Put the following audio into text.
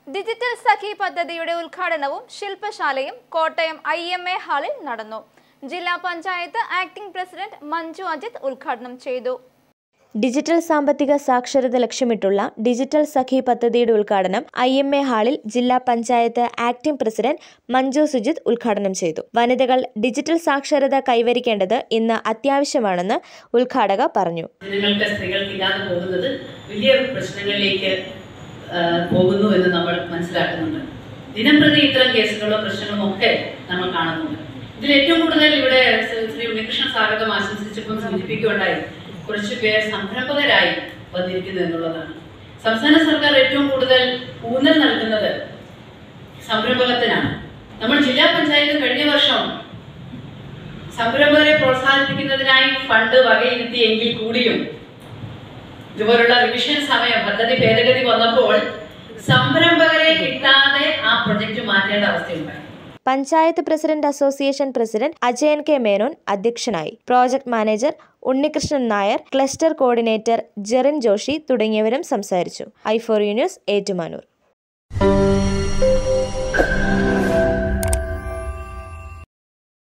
digital Sakhi പദ്ധതിയുടെ ഉദ്ഘാടനവും ശില്പശാലയും കോട്ടയം ഐ എം എ ഹാളിൽ നടന്നു ജില്ലാ പഞ്ചായത്ത് ആക്ടിംഗ് പ്രസിഡന്റ് മഞ്ജു അജിത് ഉദ്ഘാടനം ചെയ്തു ഡിജിറ്റൽ സാമ്പത്തിക സാക്ഷരത ലക്ഷ്യമിട്ടുള്ള ഡിജിറ്റൽ സഖി പദ്ധതിയുടെ ഉദ്ഘാടനം ഐ എം എ ഹാളിൽ ജില്ലാ പഞ്ചായത്ത് ആക്ടിംഗ് പ്രസിഡന്റ് മഞ്ജു സുജിത് ഉദ്ഘാടനം ചെയ്തു വനിതകൾ ഡിജിറ്റൽ സാക്ഷരത കൈവരിക്കേണ്ടത് ഇന്ന് അത്യാവശ്യമാണെന്ന് ഉദ്ഘാടക പറഞ്ഞു ജനങ്ങൾക്ക് സ്ത്രീകൾക്ക് ഇല്ലാതെ പോകുന്നത് വലിയ പ്രശ്നങ്ങളിലേക്ക് ആ, പോകുന്നു എന്ന് നമ്മൾ മനസ്സിലാക്കുന്നുണ്ട് ദിനംപ്രതി ഇത്തരം കേസുകളോ പ്രശ്നങ്ങളും ഒക്കെ നമ്മൾ കാണുന്നുണ്ട് ഇതിൽ ഏറ്റവും കൂടുതൽ ഇവിടെ ശ്രീ- ശ്രീ ഉണ്ണികൃഷ്ണൻ സ്വാഗതം ആശംസിച്ചപ്പോൾ സൂചിപ്പിക്കുകയുണ്ടായി കുറച്ച് പേർ സംരംഭകരായി വന്നിരിക്കുന്നു എന്നുള്ളതാണ് സംസ്ഥാന സർക്കാർ ഏറ്റവും കൂടുതൽ ഊന്നൽ നൽകുന്നത് സംരംഭകത്തിനാണ് നമ്മൾ ജില്ലാ പഞ്ചായത്ത് കഴിഞ്ഞ വർഷം സംരംഭകരെ പ്രോത്സാഹിപ്പിക്കുന്നതിനായി ഫണ്ട് വകയിരുത്തിയെങ്കിൽ കൂടിയും ഇതുപോലുള്ള റിവിഷൻ സമയം പദ്ധതി ഭേദഗതി വന്നപ്പോൾ സംരംഭകരെ കിട്ടാതെ ആ പ്രൊജക്ട് മാറ്റേണ്ട അവസ്ഥയുണ്ടായി panchayat president association president Ajayan K Menon അധ്യക്ഷനായി project manager Unnikrishnan Nair cluster coordinator Jerin Joshi തുടങ്ങിയവരും സംസാരിച്ചു ഐ ഫോർ ന്യൂസ് ഏറ്റുമാനൂർ